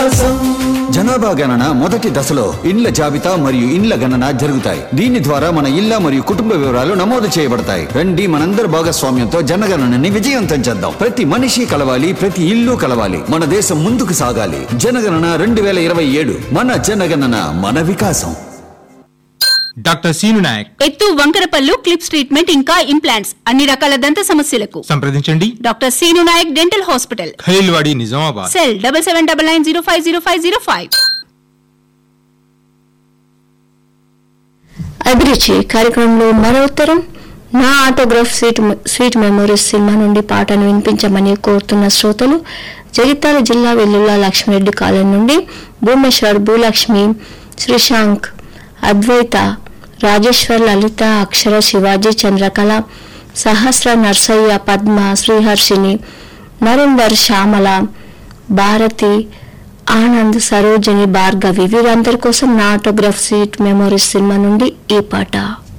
జనాభా గణన మొదటి దశలో ఇండ్ల జాబితా మరియు ఇండ్ల గణన జరుగుతాయి దీని ద్వారా మన ఇళ్ల మరియు కుటుంబ వివరాలు నమోదు చేయబడతాయి రండి మనందరి భాగస్వామ్యంతో జనగణనని విజయవంతం చేద్దాం ప్రతి మనిషి కలవాలి ప్రతి ఇల్లు కలవాలి మన దేశం ముందుకు సాగాలి జనగణన రెండు వేల ఇరవై ఏడు మన జనగణన మన వికాసం డాక్టర్ సీను నాయక్ ఎత్తు వంకరపల్లు క్లిప్స్ ట్రీట్మెంట్ ఇంకా ఇంప్లాంట్స్ అన్ని రకాల దంత సమస్యలకు సంప్రదించండి doctor Seenu Naik dental hospital Khaleelwadi Nizamabad cell double seven double nine zero five zero five zero five అభిరుచి కార్యక్రమంలో మరో ఉత్తరం Naa autograph sweet sweet memories cinema నుండి పాటను వినిపించమని కోరుతున్న శ్రోతలు జగిత్యాల జిల్లా వెల్లుల్లా లక్ష్మిరెడ్డి కాలనీ నుండి భూమేశ్వర్ భూలక్ష్మి శ్రీశాంక్ అద్వైత రాజేశ్వర్ లలిత అక్షర శివాజీ చంద్రకళ సహస్ర నర్సయ్య పద్మ శ్రీహర్షిని నరేందర్ శ్యామల భారతి ఆనంద్ సరోజిని భార్గవి వీరందరి కోసం నా ఆటోగ్రాఫ్ సీట్ మెమోరీస్ సినిమా నుండి ఈ పాట